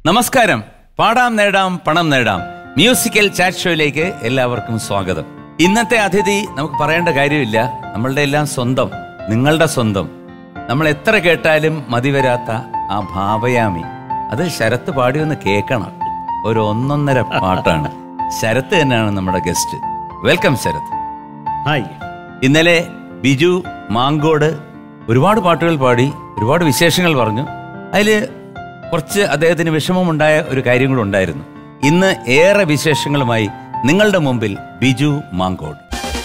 നമസ്കാരം പാടാം നേടാം പണം നേടാം മ്യൂസിക്കൽ ചാറ്റ് ഷോയിലേക്ക് എല്ലാവർക്കും സ്വാഗതം ഇന്നത്തെ അതിഥി നമുക്ക് പറയേണ്ട കാര്യമില്ല നമ്മളുടെ എല്ലാം സ്വന്തം നിങ്ങളുടെ സ്വന്തം നമ്മൾ എത്ര കേട്ടാലും മതിവരാത്ത ആ ഭാവയാമി അത് ശരത്ത് പാടിയൊന്ന് കേൾക്കണം ഒരു ഒന്നൊന്നര പാട്ടാണ് ശരത്ത് തന്നെയാണ് നമ്മുടെ ഗസ്റ്റ് വെൽക്കം ശരത്ത് ഹായ് ഇന്നലെ ബിജു മാങ്കോട് ഒരുപാട് പാട്ടുകൾ പാടി ഒരുപാട് വിശേഷങ്ങൾ പറഞ്ഞു അതിൽ കുറച്ച് അദ്ദേഹത്തിന് വിഷമമുണ്ടായ ഒരു കാര്യം കൂടെ ഉണ്ടായിരുന്നു ഇന്ന് ഏറെ വിശേഷങ്ങളുമായി നിങ്ങളുടെ മുമ്പിൽ ബിജു മാങ്കോട്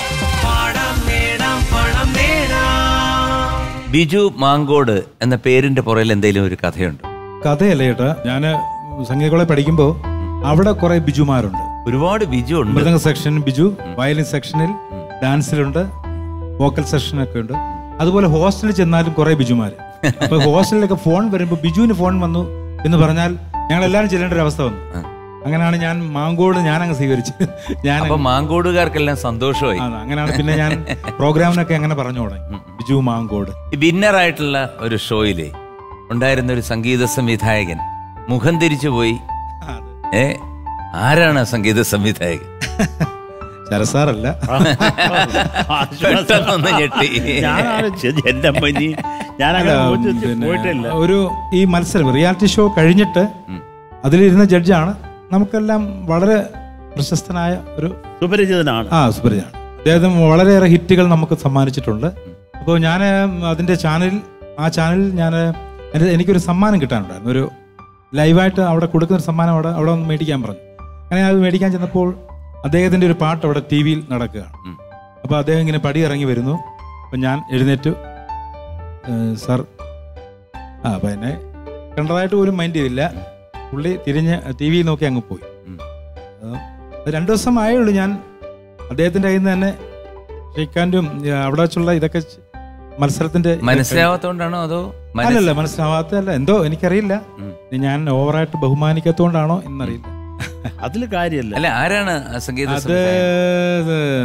ബിജു മാങ്കോട് എന്ന പേരിന്റെ പുറകിൽ എന്തെങ്കിലും ഒരു കഥയുണ്ട് കഥയല്ല ചേട്ടാ ഞാൻ സംഗീത കോളേജ് പഠിക്കുമ്പോൾ അവിടെ കുറെ ബിജുമാരുണ്ട് ഒരുപാട് ബിജു ഉണ്ട് മൃദംഗ സെക്ഷൻ ബിജു വയലിൻ സെക്ഷനിൽ ഡാൻസിലുണ്ട് വോക്കൽ സെക്ഷനൊക്കെ ഉണ്ട് അതുപോലെ ഹോസ്റ്റലിൽ ചെന്നാലും കുറെ ബിജുമാര് അപ്പൊ ഹോസ്റ്റലിലൊക്കെ ഫോൺ വരുമ്പോൾ ബിജുവിന് ഫോൺ വന്നു എന്ന് പറഞ്ഞാൽ ഞങ്ങൾ എല്ലാവരും ചെല്ലേണ്ട ഒരു അവസ്ഥ വന്നു അങ്ങനെയാണ് ഞാൻ മാങ്കോട് ഞാൻ അങ്ങ് സ്വീകരിച്ചു ഞാൻ അപ്പൊ മാങ്കോടുകാർക്കെല്ലാം സന്തോഷമായി ആ, അങ്ങനെയാണ് പിന്നെ ഞാൻ പ്രോഗ്രാമിനൊക്കെ അങ്ങനെ പറഞ്ഞു തുടങ്ങി ബിജു മാങ്കോട് ഈ വിന്നറായിട്ടുള്ള ഒരു ഷോയില് ഉണ്ടായിരുന്ന ഒരു സംഗീത സംവിധായകൻ മുഖം തിരിച്ചു പോയി ഏ ആരാണ് ആ സംഗീത സംവിധായകൻ ശരസാറല്ല പെട്ടെന്നൊന്ന് ഞെട്ടി ഞാനാണ് ചെ- എന്റെ അമ്മ ഇനി ഞാൻ അങ്ങനെ പോയിട്ട് പിന്നെ പോയിട്ടില്ല ഒരു ഈ മത്സരം റിയാലിറ്റി ഷോ കഴിഞ്ഞിട്ട് അതിലിരുന്ന ജഡ്ജാണ് നമുക്കെല്ലാം വളരെ പ്രശസ്തനായ ഒരു സുപരിചിതനാണ് ആ സുപരിചാണ് അദ്ദേഹം വളരെയേറെ ഹിറ്റുകൾ നമുക്ക് സമ്മാനിച്ചിട്ടുണ്ട് അപ്പോൾ ഞാൻ അതിൻ്റെ ചാനലിൽ ആ ചാനലിൽ ഞാൻ എൻ്റെ എനിക്കൊരു സമ്മാനം കിട്ടാനുണ്ടായിരുന്നു ഒരു ലൈവായിട്ട് അവിടെ കൊടുക്കുന്ന ഒരു സമ്മാനം അവിടെ അവിടെ ഒന്ന് മേടിക്കാൻ പറഞ്ഞു അങ്ങനെ അത് മേടിക്കാൻ ചെന്നപ്പോൾ അദ്ദേഹത്തിൻ്റെ ഒരു പാട്ട് അവിടെ ടി വിയിൽ നടക്കുകയാണ് ഉം. അപ്പോൾ അദ്ദേഹം ഇങ്ങനെ പടി ഇറങ്ങി വരുന്നു അപ്പം ഞാൻ എഴുന്നേറ്റു "ഏഹ്, സാർ ആ അപ്പം എന്നെ കണ്ടതായിട്ട് പോലും മൈൻഡ് ചെയ്തില്ല പുള്ളി തിരിഞ്ഞ് ടി വിയിൽ നോക്കി അങ്ങ് പോയി ഉം. അത് രണ്ടു ദിവസം ആയുള്ളൂ ഞാൻ അദ്ദേഹത്തിന്റെ കയ്യിൽ നിന്ന് തന്നെ ഷെയ്ക്കാൻഡും അവിടെ വെച്ചുള്ള ഇതൊക്കെ ച് മത്സരത്തിന്റെ മനസ്സിലാവാത്തോണ്ടാണോ അതോ മനസ്സ്- അല്ലല്ല മനസ്സിലാവാത്തല്ല എന്തോ എനിക്കറിയില്ല ഉം. ഇനി ഞാൻ ഓവറായിട്ട് ബഹുമാനിക്കാത്തോണ്ടാണോ എന്നറിയില്ല അതിൽ കാര്യമല്ല അല്ല ആരാണ് ആ സംഗീത അത് സംവിധായകൻ?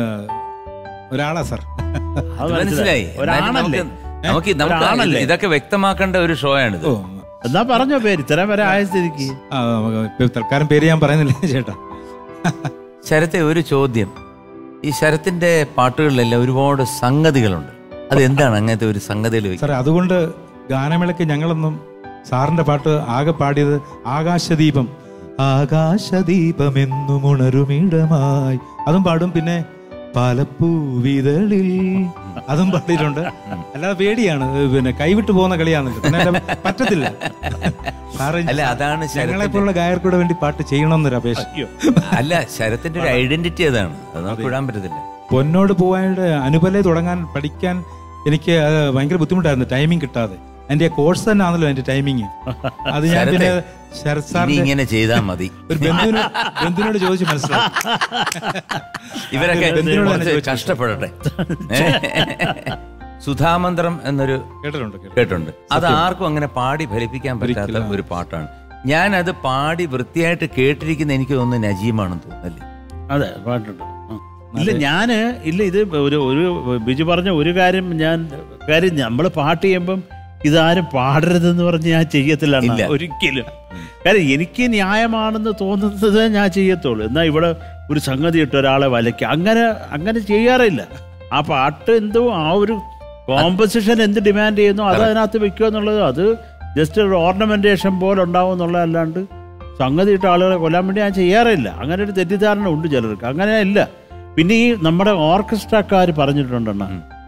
ഇത് ഒരാളാ സാർ അത് മനസ്സിലായി ഒരാണല്ലേ നമുക്ക് നമുക്ക് നമുക്ക് ഒരാണല്ലേ? ഇതൊക്കെ വ്യക്തമാക്കേണ്ട ഒരു ഷോ ആണിത് ഓ എന്നാ പറഞ്ഞോ പേര് ഇത്രയും വരെ ആയ സ്ഥിതിക്ക് ആ നമുക്ക് ഇപ്പൊ തൽക്കാലം പേര് ഞാൻ പറയുന്നില്ല ചേട്ടാ ശരത്തെ ഒരു ചോദ്യം ഈ ശരത്തിന്റെ പാട്ടുകളിലെല്ലാം ഒരുപാട് സംഗതികളുണ്ട് അത് എന്താണ് അങ്ങനത്തെ ഒരു സംഗതിയിൽ വെക്കുന്നത്? സാറേ അതുകൊണ്ട് ഗാനമേളയ്ക്ക് ഞങ്ങളൊന്നും സാറിന്റെ പാട്ട് ആകെ പാടിയത് ആകാശദീപം ആകാശദീപമെന്നും ഉണരുമിടമായി അതും പാടും പിന്നെ പാലപ്പൂവിതളിൽ അതും പാടിയിട്ടുണ്ട് അല്ലാതെ പേടിയാണ് ഇത് പിന്നെ കൈവിട്ട് പോകുന്ന കളിയാണല്ലോ പിന്നെ അല്ല, പറ്റത്തില്ല സാറ് അല്ല അതാണ് ഞങ്ങളെ ശരത്തിന്റെ പോലുള്ള ഗായകർക്കൂടെ വേണ്ടി പാട്ട് ചെയ്യണമെന്നൊരു അപേക്ഷ അല്ല ശരത്തിന്റെ ഒരു ഐഡന്റിറ്റി അതാണ് അത് നമുക്ക് വിടാൻ പറ്റത്തില്ല പൊന്നോട് പോവായുടെ അനുപലെ തുടങ്ങാൻ പഠിക്കാൻ എനിക്ക് അത് ഭയങ്കര ബുദ്ധിമുട്ടായിരുന്നു ടൈമിംഗ് കിട്ടാതെ എന്റെ കോഴ്സ് തന്നെ ആണല്ലോ എന്റെ ടൈമിങ് അത് ഞാൻ പിന്നെ ശരത് ഇനി സാറിന്റെ ഇങ്ങനെ ചെയ്താൽ മതി ഒരു ബന്ധുവിന് ബന്ധുവിനോട് ചോദിച്ച് മനസ്സിലായി ഇവരൊക്കെ ബന്ധുവിനോട് തന്നെ കുറച്ച് ചോദിച്ചു. കഷ്ടപ്പെടട്ടെ ഏ? സുധാമന്ത്രം എന്നൊരു കേട്ടിട്ടുണ്ട് കേട്ടിട്ടുണ്ട്. കേട്ടുണ്ട് അത് ആർക്കും അങ്ങനെ പാടി ഫലിപ്പിക്കാൻ പറ്റാത്ത ഒരു പാട്ടാണ് ഞാൻ അത് പാടി വൃത്തിയായിട്ട് കേട്ടിരിക്കുന്ന എനിക്ക് തോന്നുന്നു നജീമാണെന്ന് തോന്നുന്നല്ലേ അതെ പാട്ടുണ്ട് ആ. ഇല്ല ഞാന് ഇല്ല ഇത് ഒരു ഒരു ബിജു പറഞ്ഞ ഒരു കാര്യം ഞാൻ കാര്യം നമ്മൾ പാട്ട് ചെയ്യുമ്പം ഇതാരും പാടരുതെന്ന് പറഞ്ഞ് ഞാൻ ചെയ്യത്തില്ല അണ്ണാ. ഇല്ല. ഒരിക്കലും കാര്യം എനിക്ക് ന്യായമാണെന്ന് തോന്നുന്നത് ഞാൻ ചെയ്യത്തുള്ളൂ എന്നാൽ ഇവിടെ ഒരു സംഗതി ഇട്ട് ഒരാളെ വലയ്ക്കുക അങ്ങനെ അങ്ങനെ ചെയ്യാറില്ല ആ പാട്ട് എന്തോ ആ ഒരു കോമ്പസിഷൻ എന്ത് ഡിമാൻഡ് ചെയ്യുന്നു അത് അതിനകത്ത് വെക്കുക എന്നുള്ളത് അത് ജസ്റ്റ് ഒരു ഓർണമെന്റേഷൻ പോലെ ഉണ്ടാവും എന്നുള്ളതല്ലാണ്ട് സംഗതി ഇട്ട ആളുകളെ കൊല്ലാൻ വേണ്ടി ഞാൻ ചെയ്യാറില്ല അങ്ങനെ ഒരു തെറ്റിദ്ധാരണ ഉണ്ട് ചിലർക്ക് അങ്ങനെ ഇല്ല പിന്നെ ഈ നമ്മുടെ ഓർക്കസ്ട്രക്കാർ പറഞ്ഞിട്ടുണ്ടെണ്ണ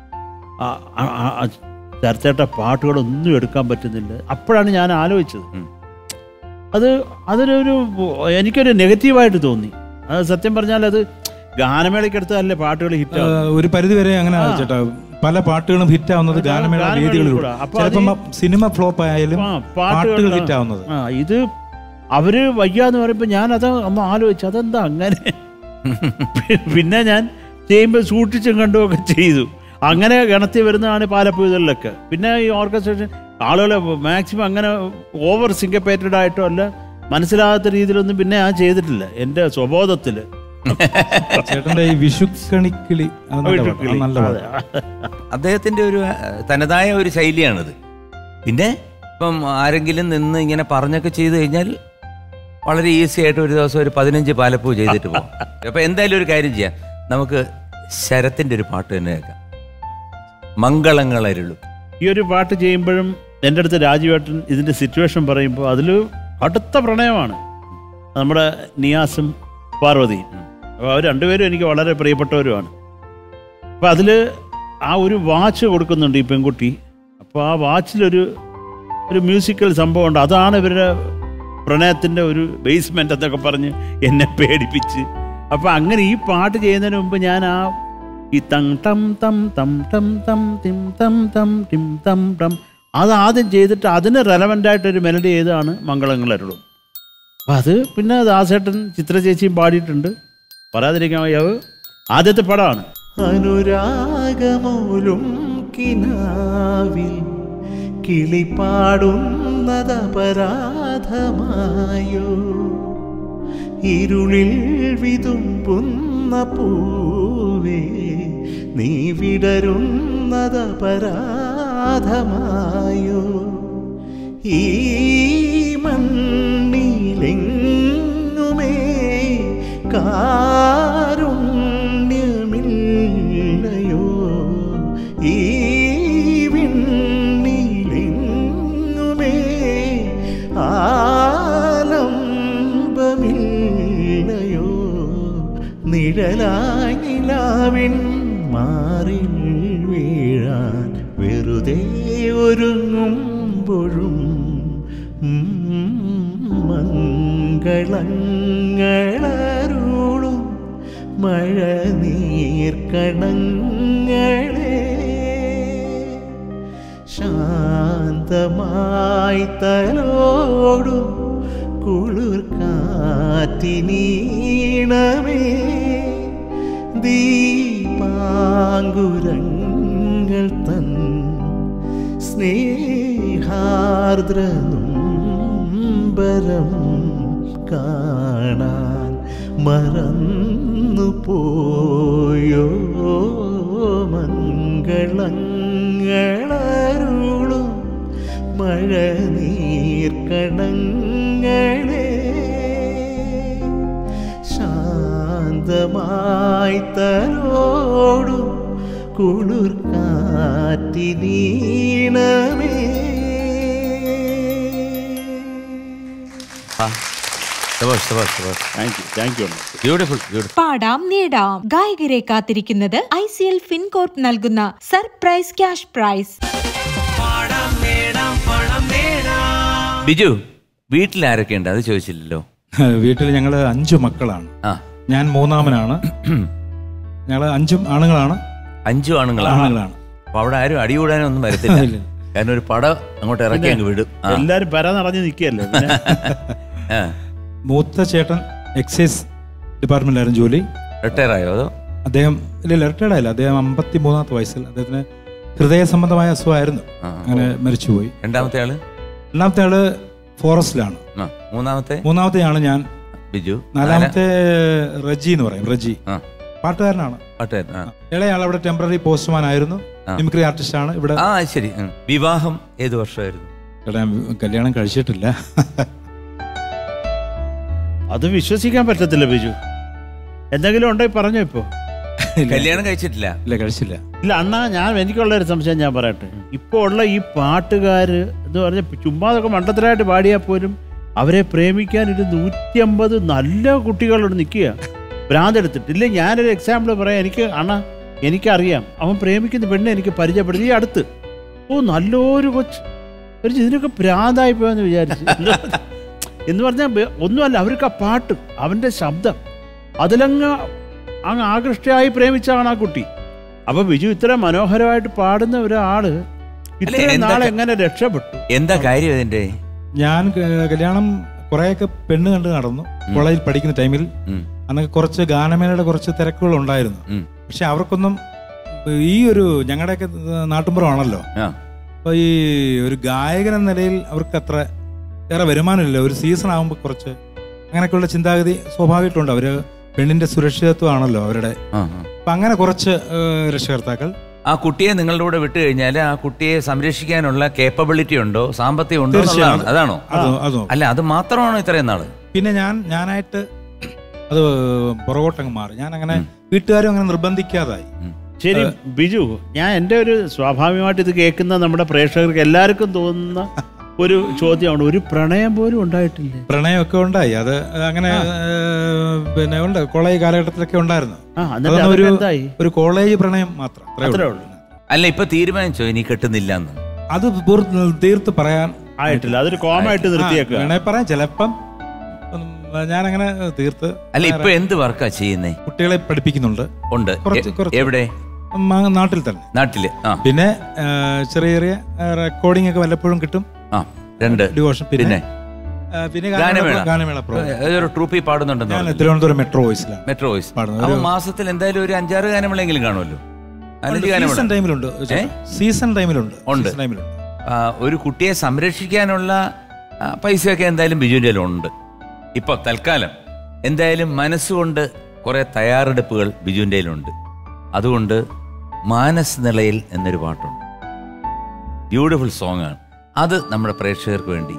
ചർച്ചേട്ട പാട്ടുകളൊന്നും എടുക്കാൻ പറ്റുന്നില്ല അപ്പോഴാണ് ഞാൻ ആലോചിച്ചത് ഉം. അത് അതിനൊരു എനിക്കൊരു നെഗറ്റീവായിട്ട് തോന്നി അത് സത്യം പറഞ്ഞാൽ അത് ഗാനമേളയ്ക്കടുത്തല്ലേ പാട്ടുകൾ ഹിറ്റ് ആ, ഒരു പരിധി വരെ അങ്ങനെ ചേട്ടാ പല പാട്ടുകളും ഹിറ്റ് ആവുന്നത് അതെ, ഗാനമേള ഗാനമേളയിൽ വേദികളിലൂടെ കൂടെ. അപ്പൊ ചിലപ്പം അത് സിനിമ ഫ്ലോപ്പ് ആയാലും ആ, പാട്ടുകൾ പാട്ടുകൾ ഹിറ്റ് ആവുന്നത് ആ ഇത് അവര് വയ്യാന്ന് പറയുമ്പോൾ ഞാൻ അത് ഒന്ന് ആലോചിച്ചു അതെന്താ അങ്ങനെ പിന്നെ ഞാൻ ചെയ്യുമ്പോൾ സൂക്ഷിച്ചും കണ്ടുമൊക്കെ ചെയ്തു അങ്ങനെ ഗണത്തിൽ വരുന്നതാണ് പാലപ്പൂതലിലൊക്കെ പിന്നെ ഈ ഓർക്കസ്ട്രേഷൻ ആളുകളെ മാക്സിമം അങ്ങനെ ഓവർ സിങ്കപ്പേറ്റഡ് ആയിട്ടോ അല്ല മനസ്സിലാകാത്ത രീതിയിലൊന്നും പിന്നെ ഞാൻ ചെയ്തിട്ടില്ല എൻ്റെ സ്വബോധത്തിൽ ചേട്ടന്റെ ഈ വിഷുക്കണിക്കിളി അത് നല്ല പാട്ടാ. അത് നല്ല പാട്ടാ. അദ്ദേഹത്തിന്റെ ഒരു ആ, തനതായ ഒരു ശൈലിയാണിത് പിന്നെ ഇപ്പം ആരെങ്കിലും നിന്ന് ഇങ്ങനെ പറഞ്ഞൊക്കെ ചെയ്തു കഴിഞ്ഞാൽ വളരെ ഈസി ആയിട്ട് ഒരു ദിവസം ഒരു പതിനഞ്ച് പാലപ്പൂ ചെയ്തിട്ട് പോകും അപ്പൊ എന്തായാലും ഒരു കാര്യം ചെയ്യാം നമുക്ക് ശരത്തിന്റെ ഒരു പാട്ട് തന്നെ കേൾക്കാം മംഗളങ്ങളരുളും ഈ ഒരു പാട്ട് ചെയ്യുമ്പോഴും എൻ്റെ അടുത്ത് രാജുവേട്ടൻ ഇതിൻ്റെ സിറ്റുവേഷൻ പറയുമ്പോൾ അതിൽ അടുത്ത പ്രണയമാണ് നമ്മുടെ നിയാസും പാർവതിയും അപ്പോൾ അവർ രണ്ടുപേരും എനിക്ക് വളരെ പ്രിയപ്പെട്ടവരുമാണ് അപ്പോൾ അതിൽ ആ ഒരു വാച്ച് കൊടുക്കുന്നുണ്ട് ഈ പെൺകുട്ടി അപ്പോൾ ആ വാച്ചിലൊരു ഒരു മ്യൂസിക്കൽ സംഭവമുണ്ട് അതാണ് ഇവരുടെ പ്രണയത്തിൻ്റെ ഒരു ബേസ്മെൻ്റ് എന്നൊക്കെ പറഞ്ഞ് എന്നെ പേടിപ്പിച്ച് അപ്പോൾ അങ്ങനെ ഈ പാട്ട് ചെയ്യുന്നതിന് മുമ്പ് ഞാൻ ആ ഈ തം ടം തം തം ടം തം തിം തം തം ടിം തം ടം അത് ആദ്യം ചെയ്തിട്ട് അതിന് റെലവൻ്റ് ആയിട്ടൊരു മെലഡി ചെയ്താണ് മംഗളങ്ങളരുളും അപ്പം അത് പിന്നെ ദാസേട്ടൻ ചിത്ര ചേച്ചിയും പാടിയിട്ടുണ്ട് പറയാതിരിക്കാൻ വയ്യ അത് ആദ്യത്തെ പടമാണ് അനുരാഗമൂലും കിനാവിൽ കിളിപ്പാടുന്നതപരാധമായോ ഇരുളിൽ വിതുമ്പുന്ന പൂവേ നീ വിടരുന്നതപരാധമായോ ഈ മണ്ണിലെങ്ങുമേ കാരുണ്യമില്ലയോ ഈ വിണ്ണിലെങ്ങുമേ ആലംബമില്ലയോ നിഴലായി നിലാവിൻ മാറിൽ വീഴാൻ വെറുതെ ഒരുങ്ങുമ്പോഴും മംഗളങ്ങളരുളും മഴ നീർക്കണങ്ങളെ ശാന്തമായി തലോടും കുളിർ കാറ്റിനീണമേ ദീപാങ്കുരങ്ങൾ തൻ സ്നേഹാർദ്രനുംബരം കാണാൻ മറന്നു പോയോ മംഗളങ്ങളരുളും മഴ നീർക്കണങ്ങളെ ശാന്തമായി തലോടും കുളിർ കാറ്റിനീണമേ ആ ശബാഷ് ശബാഷ് ശബാഷ് thank you thank you beautiful beautiful പാടാം നേടാം ഗായകരെ കാത്തിരിക്കുന്നത് ഐ സി എൽ ഫിൻകോർപ്പ് നൽകുന്ന സർപ്രൈസ് ക്യാഷ് പ്രൈസ് ബിജു വീട്ടിൽ ആരൊക്കെ ഉണ്ട് അത് ചോദിച്ചില്ലല്ലോ വീട്ടിൽ ഞങ്ങൾ അഞ്ചു മക്കളാണ് ആ ഞാൻ മൂന്നാമനാണ് ഞങ്ങൾ അഞ്ചും ആണുങ്ങളാണ് അഞ്ചു ആണുങ്ങളാണ് ആണുങ്ങളാണ് അപ്പൊ അവിടെ ആരും അടികൂടാനും ഒന്നും വരത്തില്ല ഇല്ല. കാരണം ഒരു പടം അങ്ങോട്ട് ഇറക്കി അങ്ങ് വിടും ആ, എല്ലാവരും പര നിറഞ്ഞ് നിൽക്കുകയല്ലേ പിന്നെ ആ. മൂത്ത ചേട്ടൻ എക്സൈസ് ഡിപ്പാർട്ട്മെന്റിലായിരുന്നു ജോലി റിട്ടയർ ആയോ അതോ അദ്ദേഹം ഇല്ല റിട്ടയർഡ് ആയില്ല അദ്ദേഹം അമ്പത്തി മൂന്നാമത്തെ വയസ്സിൽ അദ്ദേഹത്തിന് ഹൃദയ സംബന്ധമായ അസുഖമായിരുന്നു ആ. അങ്ങനെ മരിച്ചുപോയി രണ്ടാമത്തെ ആള് രണ്ടാമത്തെ ആള് ഫോറസ്റ്റിലാണ് ആ മൂന്നാമത്തെ മൂന്നാമത്തെയാണ് ഞാൻ ബിജു നാലാമത്തെ റജി എന്ന് പറയും റജി ആ പാട്ടുകാരനാണ് പാട്ടുകാരൻ ആ ഇളയാൾ അവിടെ ടെമ്പററി പോസ്റ്റ്മാൻ ആയിരുന്നു ആ. മിമിക്രി ആർട്ടിസ്റ്റ് ആണ് ഇവിടെ ആ ശരി ഉം. വിവാഹം ഏത് വർഷമായിരുന്നു ഇവിടെ ഞാൻ കല്യാണം കഴിച്ചിട്ടില്ല അത് വിശ്വസിക്കാൻ പറ്റത്തില്ല ബിജു എന്തെങ്കിലും ഉണ്ടെങ്കിൽ പറഞ്ഞോ ഇപ്പോ കല്യാണം കഴിച്ചിട്ടില്ല ഇല്ല കഴിച്ചില്ല ഇല്ല അണ്ണാ ഞാൻ എനിക്കുള്ള ഒരു സംശയം ഞാൻ പറയട്ടെ ഇപ്പോൾ ഉള്ള ഈ പാട്ടുകാര് എന്ന് പറഞ്ഞ ചുമ്മാതൊക്കെ മണ്ടത്തരായിട്ട് പാടിയാൽ പോലും അവരെ പ്രേമിക്കാൻ ഒരു നൂറ്റി അമ്പത് നല്ല കുട്ടികളോട് നിൽക്കുക ഭ്രാന്തെടുത്തിട്ട് ഇല്ല ഞാനൊരു എക്സാമ്പിൾ പറയാം എനിക്ക് അണ്ണാ എനിക്കറിയാം അവൻ പ്രേമിക്കുന്ന പെണ്ണെ എനിക്ക് പരിചയപ്പെടുത്തി ഈ അടുത്ത് ഓ നല്ലൊരു കൊച്ച് ഒരു ഇതിനൊക്കെ ഭ്രാന്തായി പോയെന്ന് വിചാരിച്ചു എന്ന് പറഞ്ഞാൽ ബെ- ഒന്നുമല്ല അവർക്ക് ആ പാട്ട് അവൻ്റെ ശബ്ദം അതിലങ്ങ് അങ്ങ് ആകൃഷ്ടയായി പ്രേമിച്ചാണ് ആ കുട്ടി അപ്പൊ ബിജു ഇത്ര മനോഹരമായിട്ട് പാടുന്ന ഒരാള് ഇത്രയും എന്താ നാളെ ക- എങ്ങനെ രക്ഷപ്പെട്ടു എന്താ കാര്യം ഇതിന്റെ ഞാൻ ക- കല്യാണം കുറേയൊക്കെ പെണ്ണ് കണ്ട് നടന്നു കോളേജിൽ പഠിക്കുന്ന ടൈമിൽ ഉം, അന്നൊക്കെ കുറച്ച് ഗാനമേളയുടെ കുറച്ച് തിരക്കുകൾ ഉണ്ടായിരുന്നു ഉം. പക്ഷെ അവർക്കൊന്നും ഈ ഒരു ഞങ്ങളുടെയൊക്കെ നാട്ടുമ്പുറമാണല്ലോ ആ അപ്പൊ ഈ ഒരു ഗായകൻ എന്ന നിലയിൽ അവർക്ക് അത്ര ഏറെ വരുമാനമില്ല ഒരു സീസൺ ആകുമ്പോൾ കുറച്ച് അങ്ങനെയൊക്കെയുള്ള ചിന്താഗതി സ്വാഭാവികമായിട്ടുണ്ട് അവര് പെണ്ണിന്റെ സുരക്ഷിതത്വമാണല്ലോ അവരുടെ ആ, ആ. അപ്പൊ അങ്ങനെ കുറച്ച് ഏഹ്, രക്ഷകർത്താക്കൾ ആ കുട്ടിയെ നിങ്ങളുടെ കൂടെ വിട്ടു കഴിഞ്ഞാൽ ആ കുട്ടിയെ സംരക്ഷിക്കാനുള്ള കേപ്പബിലിറ്റി ഉണ്ടോ സാമ്പത്തികം ഉണ്ടോ തീർച്ചയായും. എന്നുള്ളതാണ് അതാണോ അത് അതോ അല്ല അത് മാത്രമാണോ ഇത്രയും നാള് പിന്നെ ഞാൻ ഞാനായിട്ട് അത് പുറകോട്ടങ്ങ് മാറി ഞാൻ അങ്ങനെ വീട്ടുകാരും അങ്ങനെ നിർബന്ധിക്കാതായി ശരി ബിജു ഞാൻ എൻ്റെ ഒരു സ്വാഭാവികമായിട്ട് ഇത് കേൾക്കുന്ന നമ്മുടെ പ്രേക്ഷകർക്ക് എല്ലാവർക്കും തോന്നുന്ന ഒരു ചോദ്യമാണ് ഒരു പ്രണയം പോലും ഉണ്ടായിട്ടില്ലേ പ്രണയമൊക്കെ ഉണ്ടായി അത് അങ്ങനെ ഏഹ്, പിന്നെ ഉണ്ട് കോളേജ് കാലഘട്ടത്തിലൊക്കെ ഉണ്ടായിരുന്നു ആ എന്നിട്ട് അതൊന്നും അതൊക്കെ ഒരു എന്തായി ഒരു കോളേജ് പ്രണയം മാത്രം അത്രേ അത്രേ ഉള്ളൂ. ഉള്ളൂ അല്ല ഇപ്പൊ തീരുമാനിച്ചോ ഇനി കെട്ടുന്നില്ല എന്ന് അത് പൂർത്തി- തീർത്ത് പറയാൻ ആയിട്ടില്ല അതൊരു കോമായിട്ട് നിർത്തിയേക്കുക വേണേ പറയാം ചിലപ്പം ഞാൻ അങ്ങനെ തീർത്ത് അല്ല ഇപ്പൊ എന്ത് വർക്കാ ചെയ്യുന്നേ കുട്ടികളെ പഠിപ്പിക്കുന്നുണ്ട് ഉണ്ട് കുറച്ച്, എ- കുറച്ച്. എവിടെ മാ- നാട്ടിൽ തന്നെ നാട്ടില് ആ പിന്നെ ആ, ചെറിയ ചെറിയ റെക്കോർഡിംഗ് ഒക്കെ വല്ലപ്പോഴും കിട്ടും ആ രണ്ട് ഡിവോഷൻ പിന്നെ പിന്നെ ആ, പിന്നെ ഗാനമേള. ഗാനമേള ഗാനമേള program. ഏതൊരു ട്രൂപ്പിൽ പാടുന്നുണ്ടെന്ന് ഞാൻ പറഞ്ഞു. തിരുവനന്തപുരം മെട്രോ വോയിസിലാണ് മെട്രോ വോയിസ് പാടുന്നത്. അപ്പൊ ഒരു- മാസത്തിൽ എന്തായാലും ഒരു അഞ്ചാറ് ഗാനമേളെങ്കിലും കാണുമല്ലോ നാലഞ്ച് ഗാനമേള സീസൺ ടൈമിലുണ്ട് ഏ? സീസൺ ടൈമിലുണ്ട് ഉണ്ട്. സീസൺ ടൈമിലുണ്ട് ആ, ഒരു കുട്ടിയെ സംരക്ഷിക്കാനുള്ള ആ, പൈസയൊക്കെ എന്തായാലും ബിജുവിൻ്റെ ഉണ്ട് ഇപ്പൊ തൽക്കാലം എന്തായാലും മനസ്സുകൊണ്ട് കുറെ തയ്യാറെടുപ്പുകൾ ബിജുവിൻ്റെ ഉണ്ട് അതുകൊണ്ട് മാനസ് നിലയിൽ എന്നൊരു പാട്ടുണ്ട് ബ്യൂട്ടിഫുൾ സോങ് ആണ് അത് നമ്മുടെ പ്രേക്ഷകർക്ക് വേണ്ടി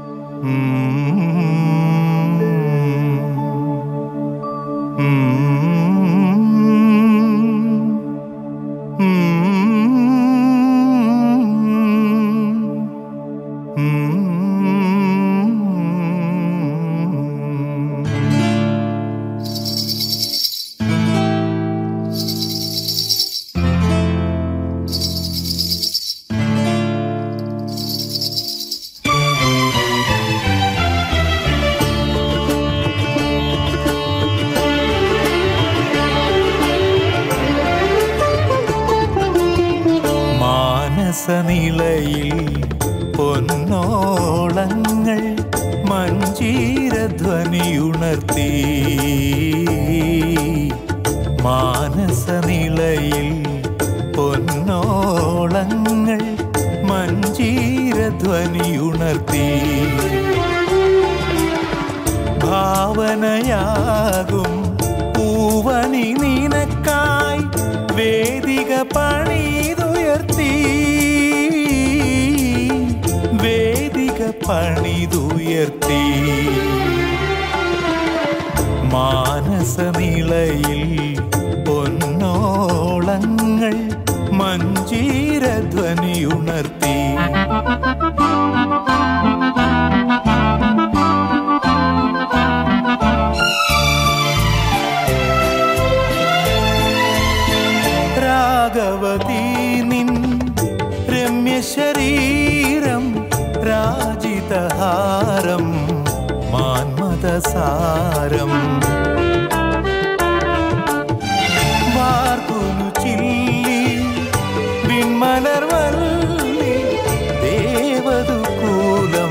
മാനസനിളയിൽ പൊന്നോളങ്ങൾ മഞ്ജീരധ്വനിയുണർത്തി മാനസനിളയിൽ പൊന്നോളങ്ങൾ മഞ്ജീരധ്വനിയുണർത്തി ഭാവനയാകും പൂവണി നിനക്കായി വേദിക പണിതുയർത്തി വേദിക പണിതുയർത്തി മാനസനിളയിൽ പൊന്നോളങ്ങൾ മഞ്ജീരധ്വനിയുണർത്തി രാഘവതീ നിൻ രമ്യശരീരം രാജിതഹാരം മാന്മദസാരം വാർക്കുനു ചില്ലി വിൺമലർവല്ലി ദേവതുകൂലം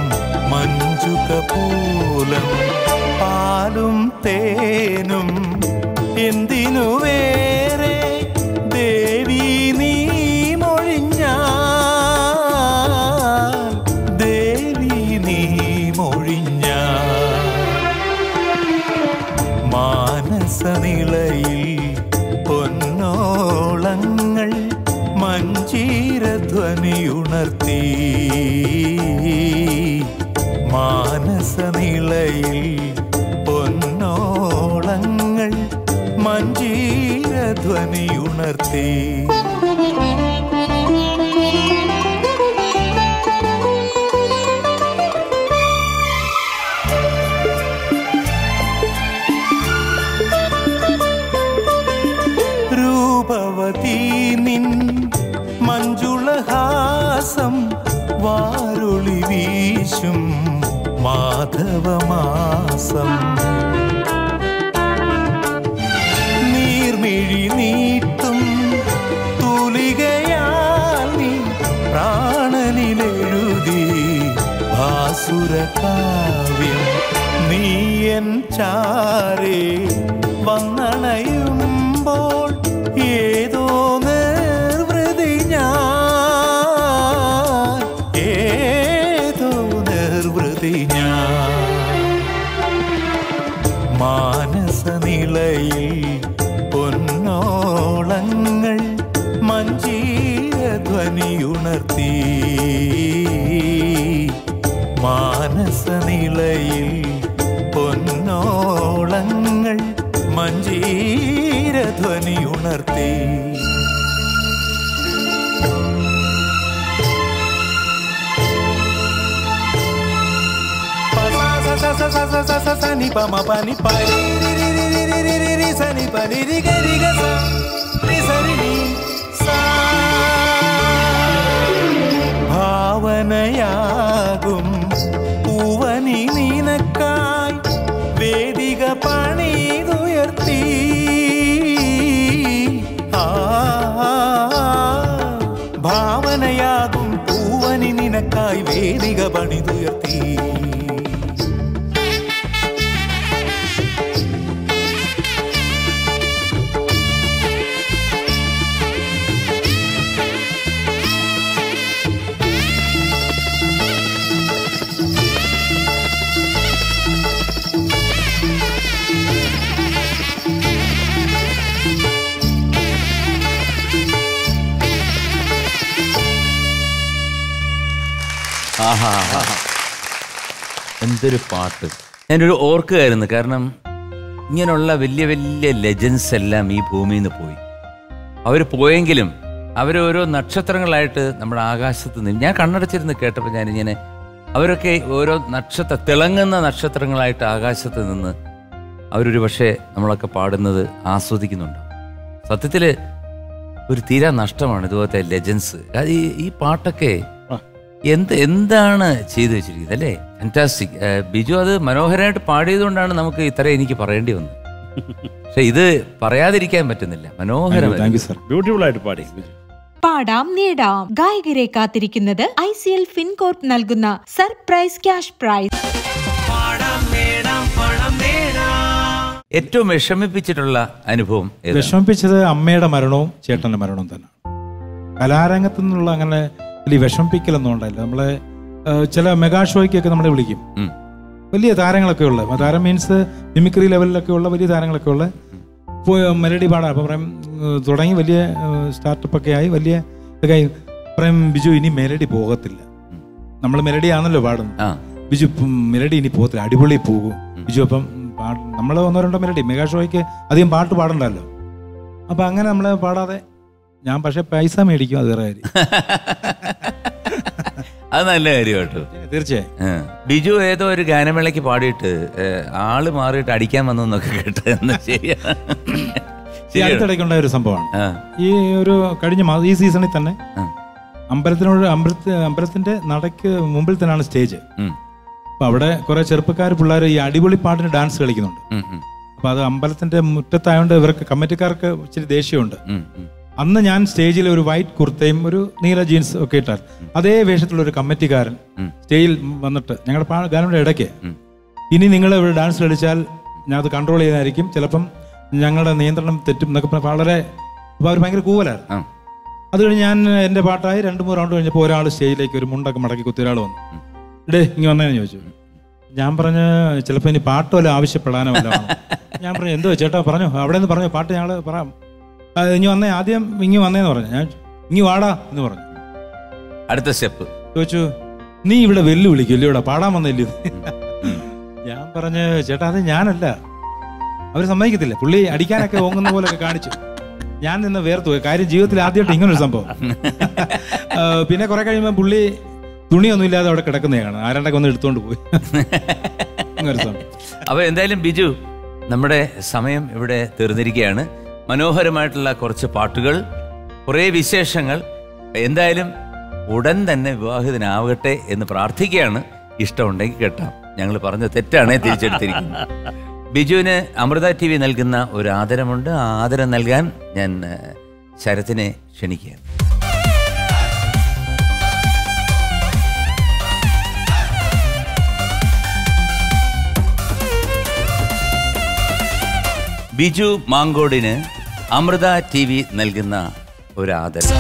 മഞ്ജുകപൂലം പാലും തേനും എന്തിനു വേറെ ദേവി നീ മൊഴിഞ്ഞാൽ ദേവി നീ മൊഴിഞ്ഞാൽ മാനസനിളയിൽ പൊന്നോളങ്ങൾ മഞ്ജീരധ്വനിയുണർത്തി മാനസനിളയിൽ പൊന്നോളങ്ങൾ മഞ്ജീരധ്വനിയുണർത്തി രൂപവതീ നിൻ മഞ്ജുളഹാസം വാരുളി വീശും മാധവമാസം നീർമിഴി നീട്ടും തൂലികയാൽ നീ പ്രാണനിലെഴുതി ഭാസുരകാവ്യം നീയൻ ചാരേ വന്നണയുമ്പോൾ ഏതോ നിർവൃതി ഞാൻ ഏതോ നിർവൃതി ഞാൻ മാനസനിളയിൽ പൊന്നോളങ്ങൾ മഞ്ജീരധ്വനിയുണർത്തി മാനസനിളയിൽ പൊന്നോളങ്ങൾ മേളമോളങ്ങൾ മഞ്ജീരധ്വനി ഉണർത്തി സനി പമ പനി പരി രി രി രി രി രി രി രി സനി പനി രി ഗ രി ഗ സ രി സരി നി സാ ഭാവനയാകും പൂവനി നീനക്കായി വേദിക പണിതുയർത്തി ആ ഭാവനയാകും പൂവനി നിനക്കായി വേദിക പണിതുയർത്തി ആഹാ എന്തൊരു പാട്ട് ഞാനൊരു ഓർക്കുകയായിരുന്നു കാരണം ഇങ്ങനെയുള്ള വലിയ വലിയ ലെജൻസ് എല്ലാം ഈ ഭൂമിയിൽ നിന്ന് പോയി അവർ പോയെങ്കിലും അവരോരോ നക്ഷത്രങ്ങളായിട്ട് നമ്മുടെ ആകാശത്ത് നിന്ന് ഞാൻ കണ്ണടച്ചിരുന്ന് കേട്ടപ്പോൾ ഞാനിങ്ങനെ അവരൊക്കെ ഓരോ നക്ഷത്ര തിളങ്ങുന്ന നക്ഷത്രങ്ങളായിട്ട് ആകാശത്ത് നിന്ന് അവരൊരു പക്ഷേ നമ്മളൊക്കെ പാടുന്നത് ആസ്വദിക്കുന്നുണ്ട് സത്യത്തിൽ ഒരു തീരാ നഷ്ടമാണ് ഇതുപോലത്തെ ലെജൻസ് അത് ഈ ഈ പാട്ടൊക്കെ എന്ത് എന്താണ് ചെയ്തു വെച്ചിരിക്കുന്നത് അല്ലേ ഫാന്റാസ്റ്റിക് ബിജു അത് മനോഹരമായിട്ട് പാടിയതുകൊണ്ടാണ് നമുക്ക് ഇത്ര എനിക്ക് പറയേണ്ടി വന്നത് പക്ഷെ ഇത് പറയാതിരിക്കാൻ പറ്റുന്നില്ല മനോഹരം താങ്ക് യു സർ ബ്യൂട്ടിഫുൾ ആയിട്ട് പാടി പാടാം നേടാം ഗായകരെ കാത്തിരിക്കുന്നത് ഐ സി എൽ ഫിൻകോർപ്പ് നൽകുന്ന സർപ്രൈസ് ക്യാഷ് പ്രൈസ് ഏറ്റവും വിഷമിപ്പിച്ചിട്ടുള്ള അനുഭവം ഏതാണ്? വിഷമിപ്പിച്ചത് അമ്മയുടെ മരണവും ചേട്ടന്റെ മരണവും തന്നെ കലാരംഗത്തു നിന്നുള്ള അങ്ങനെ വലിയ വിഷമിപ്പിക്കലൊന്നും ഉണ്ടായില്ല നമ്മളെ ഏഹ്, ചില മെഗാ ഷോയ്ക്കൊക്കെ നമ്മളെ വിളിക്കും ഉം. വലിയ താരങ്ങളൊക്കെ ഉള്ള താരം മീൻസ് മിമിക്രി ലെവലിലൊക്കെ ഉള്ള വലിയ താരങ്ങളൊക്കെ ഉള്ള ഇപ്പോൾ മെലഡി പാടാം അപ്പം പറയും ഏഹ്, തുടങ്ങി വലിയ സ്റ്റാർട്ടപ്പ് ഒക്കെ ആയി വലിയ ഇതൊക്കെ ആയി പറയും ബിജു ഇനി മെലഡി പോകത്തില്ല നമ്മൾ മെലഡി ആണല്ലോ പാടുന്നത് ആ ബിജു ഇപ്പം മെലഡി ഇനി പോകത്തില്ല അടിപൊളി പോകും ബിജു അപ്പം പാട്ട് നമ്മൾ ഒന്നോ രണ്ടോ മെലഡി മെഗാ ഷോയ്ക്ക് അധികം പാട്ട് പാടണ്ടല്ലോ അപ്പം അങ്ങനെ നമ്മൾ പാടാതെ ഞാൻ പക്ഷെ പൈസ മേടിക്കും അത് വേറെ കാര്യം അത് നല്ല കാര്യം കേട്ടോ തീർച്ചയായും ആ. ബിജു ഏതോ ഒരു ഗാനമേളയ്ക്ക് പാടിയിട്ട് ഏ, ആള് മാറിയിട്ട് അടിക്കാൻ വന്നു എന്നൊക്കെ കേട്ട് എന്ന് ശരിയാ ഈ ശരിയാണ് അടുത്തിടയ്ക്കുണ്ടായ ഒരു സംഭവമാണ് ആ ഈ ഒരു കഴിഞ്ഞ മാസം ഈ സീസണിൽ തന്നെ ആ. അമ്പലത്തിനോട് അമ്പലത്തി അമ്പലത്തിന്റെ നടക്ക് മുമ്പിൽ തന്നെയാണ് സ്റ്റേജ് ഉം, അപ്പൊ അവിടെ കുറെ ചെറുപ്പക്കാർ പിള്ളേർ ഈ അടിപൊളി പാട്ടിന് ഡാൻസ് കളിക്കുന്നുണ്ട് ഉം, ഉം, അപ്പൊ അത് അമ്പലത്തിന്റെ മുറ്റത്തായതുകൊണ്ട് ഇവർക്ക് കമ്മിറ്റിക്കാർക്ക് ഇച്ചിരി ദേഷ്യമുണ്ട് ഉം, ഉം. അന്ന് ഞാൻ സ്റ്റേജിൽ ഒരു വൈറ്റ് കുർത്തയും ഒരു നീല ജീൻസ് ഒക്കെ ഇട്ടാൽ അതേ വേഷത്തിലുള്ള ഒരു കമ്മിറ്റിക്കാരൻ ഉം. സ്റ്റേജിൽ വന്നിട്ട് ഞങ്ങളുടെ പാ- ഗാനങ്ങളുടെ ഇടയ്ക്ക് ഉം. ഇനി നിങ്ങൾ ഇവിടെ ഡാൻസ് കളിച്ചാൽ ഞാൻ അത് കൺട്രോൾ ചെയ്യുന്നതായിരിക്കും ചിലപ്പം ഞങ്ങളുടെ നിയന്ത്രണം തെറ്റും എന്നൊക്കെ പറഞ്ഞ് വളരെ അപ്പോൾ അവർ ഭയങ്കര കൂവലായിരുന്നു ആ. അത് കഴിഞ്ഞ് ഞാൻ എൻ്റെ പാട്ടായി രണ്ട് മൂന്ന് റൗണ്ട് കഴിഞ്ഞപ്പോൾ ഒരാൾ സ്റ്റേജിലേക്ക് ഒരു മുണ്ടൊക്കെ മടക്കി കുത്തി ഒരാൾ വന്നു ഇടേ ഇങ്ങനെ വന്നേന്ന് ചോദിച്ചു ഞാൻ പറഞ്ഞ് ചിലപ്പോൾ ഇനി പാട്ട് വല്ല ആവശ്യപ്പെടാനോ വല്ല ആണോ?" ഞാൻ പറഞ്ഞു എന്തോ ചേട്ടാ പറഞ്ഞു അവിടെ നിന്ന് പറഞ്ഞു പാട്ട് ഞങ്ങൾ പറയാം "ആ, ഇനി വന്നേ ആദ്യം ഇങ്ങി വന്നേന്ന് പറഞ്ഞു ഞാൻ ഇങ്ങി വാടാ എന്ന് പറഞ്ഞു അടുത്ത സ്റ്റെപ്പ് ചോദിച്ചു നീ ഇവിടെ വെല്ലു വിളിക്കില്ലേ ഇവിടെ പാടാൻ വന്നില്ലേ ഞാൻ പറഞ്ഞ് ചേട്ടാ അത് ഞാനല്ല അവർ സമ്മതിക്കത്തില്ല പുള്ളി അടിക്കാനൊക്കെ ഓങ്ങുന്ന പോലെയൊക്കെ കാണിച്ചു ഞാൻ നിന്ന് വേർത്തു പോയി കാര്യം ജീവിതത്തിൽ ആദ്യമായിട്ട് ഇങ്ങനൊരു സംഭവം ആ, പിന്നെ കുറെ കഴിയുമ്പോൾ പുള്ളി തുണിയൊന്നും ഇല്ലാതെ അവിടെ കിടക്കുന്നതാണ് ആരാണ്ടൊക്കെ ഒന്ന് എടുത്തോണ്ട് പോയി അങ്ങനൊരു സംഭവം അപ്പൊ എന്തായാലും ബിജു നമ്മുടെ സമയം ഇവിടെ തീർന്നിരിക്കുകയാണ് മനോഹരമായിട്ടുള്ള കുറച്ച് പാട്ടുകൾ കുറേ വിശേഷങ്ങൾ എന്തായാലും ഉടൻ തന്നെ വിവാഹിതനാവട്ടെ എന്ന് പ്രാർത്ഥിക്കുകയാണ് ഇഷ്ടമുണ്ടെങ്കിൽ കേട്ടാം ഞങ്ങൾ പറഞ്ഞ തെറ്റാണേ തിരിച്ചെടുത്തിരിക്കുന്നത് ബിജുവിന് അമൃത ടി വി നൽകുന്ന ഒരു ആദരമുണ്ട് ആ ആദരം നൽകാൻ ഞാൻ ഏഹ്, ശരത്തിനെ ക്ഷണിക്കുകയാണ് ബിജു മാങ്കോടിന് അമൃത ടി വി നൽകുന്ന ഒരു ആദരം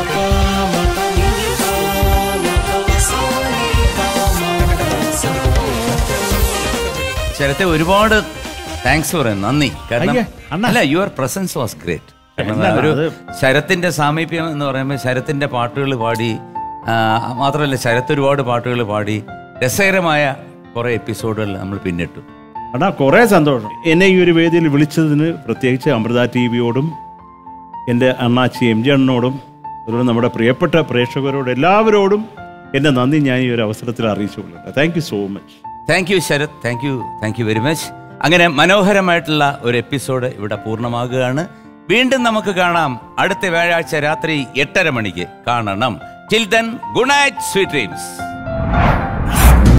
ശരത്തെ ഒരുപാട് താങ്ക്സ് പറയാം നന്ദി കാരണം അയ്യേ, അണ്ണാ. അല്ല യുവർ പ്രസൻസ് വാസ് ഗ്രേറ്റ് എന്താണ് ഒരു അത്? ശരത്തിന്റെ സാമീപ്യം എന്ന് പറയുമ്പോൾ ശരത്തിന്റെ പാട്ടുകൾ പാടി ആ, മാത്രമല്ല ശരത്ത് ഒരുപാട് പാട്ടുകൾ പാടി രസകരമായ കുറെ എപ്പിസോഡുകൾ നമ്മൾ പിന്നിട്ടു അടാ കുറേ സന്തോഷം എന്നെ ഈ ഒരു വേദിയിൽ വിളിച്ചതിന് പ്രത്യേകിച്ച് അമൃത ടി വിയോടും എൻ്റെ അണ്ണാച്ചി എം ജി അണ്ണനോടും അതുപോലെ നമ്മുടെ പ്രിയപ്പെട്ട പ്രേക്ഷകരോട് എല്ലാവരോടും എൻ്റെ നന്ദി ഞാൻ ഈ ഒരു അവസരത്തിൽ അറിയിച്ചുകൊള്ളുന്നുണ്ട് thank you so much thank you Sarath thank you thank you very much അങ്ങനെ മനോഹരമായിട്ടുള്ള ഒരു എപ്പിസോഡ് ഇവിടെ പൂർണ്ണമാകുകയാണ് വീണ്ടും നമുക്ക് കാണാം അടുത്ത വ്യാഴാഴ്ച രാത്രി എട്ടര മണിക്ക് കാണണം till then good night sweet dreams